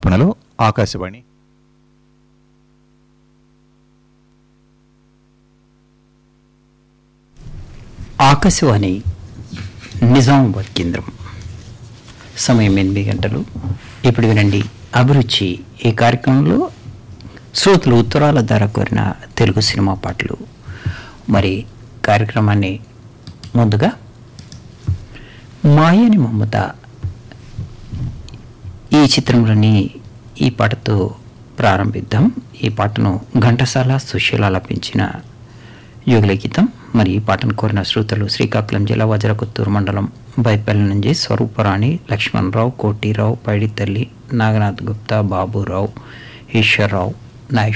సమర్పణలో ఆకాశవాణి ఆకాశవాణి నిజామాబాద్ కేంద్రం సమయం ఎనిమిది గంటలు ఇప్పుడు వినండి అభిరుచి ఈ కార్యక్రమంలో శ్రోతలు ఉత్తరాల ద్వారా కోరిన తెలుగు సినిమా పాటలు మరి కార్యక్రమాన్ని ముందుగా మాయని మమత ఈ చిత్రంలోని ఈ పాటతో ప్రారంభిద్దాం ఈ పాటను ఘంటసాల సుశీల లపించిన యుగల గీతం మరి ఈ పాటను కోరిన శ్రోతలు శ్రీకాకుళం జిల్లా వజ్రకొత్తూరు మండలం బైపల్లి నుంచి స్వరూపరాణి లక్ష్మణరావు కోటిరావు పైడితల్లి నాగనాథ్ గుప్తా బాబురావు ఈశ్వరరావు నాయక్